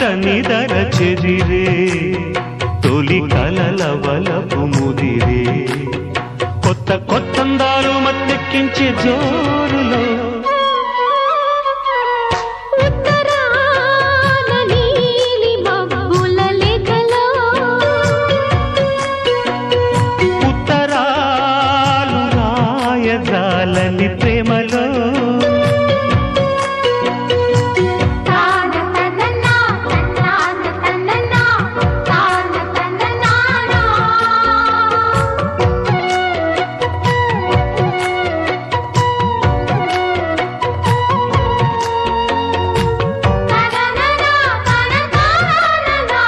నిదర చెదిరే తొలి కలల వలపు ముదిరే కొత్త కొత్తందాలు మత్తెక్కించే జోరులో ఉత్తరాన నీలి మబ్బుల లేఖలో ఉత్తరాలు రాయజాలని ప్రేమలో తాన తననా తన్నాన తననా తాన తననానా తనననా తననానా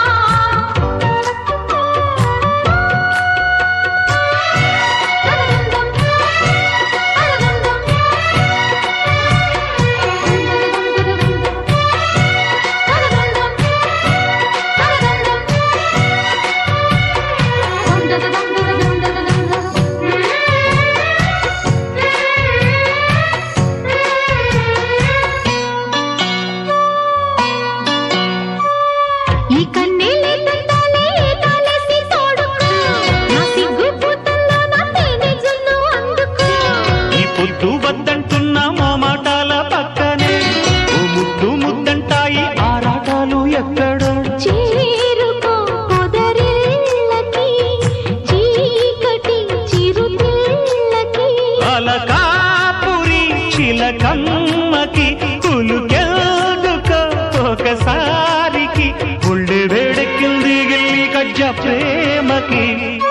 ఈ కన్నీళ్ళే తందాలే తాలేసి తోడుకో నా సిగ్గు పూతల్లో నా తేనె జున్ను అందుకో ఈ పొద్దు వద్దంటున్న మోమాటాల పక్కనే ఓ ముద్దు ముద్దంటాయి ఆరాటాలు ఎక్కడో చేరుకో పొదరిళ్ళకి చీకటి చిరుతిళ్ళకి అలకాపురి చిలకమ్మకి కులుకెందుకో ఒకసారికి గుండె వేడెక్కింది గిల్లి కజ్జ ప్రేమకి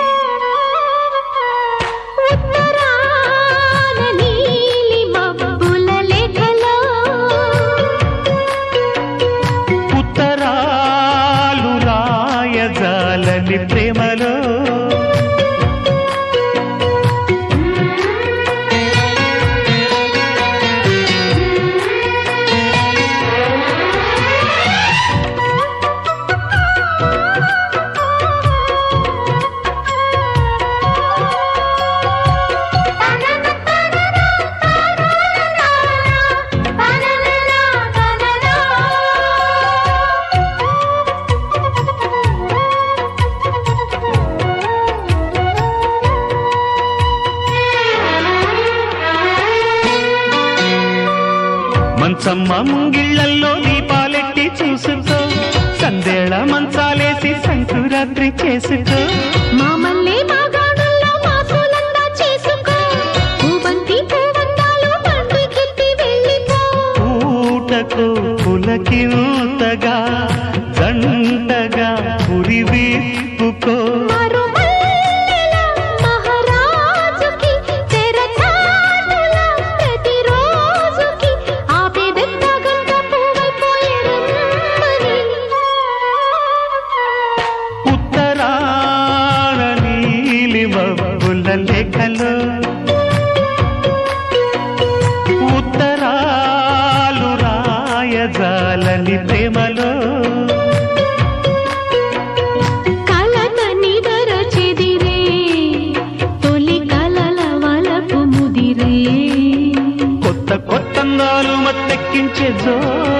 ఉత్తరాన నీలి మబ్బుల లేఖలో ఉత్తరాలు రాయజాలని ప్రేమలో మంచమ్మ ముంగిళ్ళల్లో దీపాలెట్టి చూసుకో సందేళ మంచాలేసి సంకురాత్రి చేసుకో మామల్లే మాగాణంలో మాసులందా చేసుకో పూబంతి పూవంతాలు పండుగెత్తి వెళ్ళిపో ఊటకు పులకింతగా జంటగా పురి విప్పుకో మరుమల్లెల మహారాజుకి తెరచాటుల ప్రతిరోజుకి ఆపేదెంత గంట పువ్వైపోయే రమ్మని ఉత్తరాన నీలి మబ్బుల లేఖలో ఉత్తరాలు రాయజాలని ప్రేమలో కలత నిదర చెదిరే తొలి కలల వలపు ముదిరే కొత్త కొత్తందాలు మత్తెక్కించే జో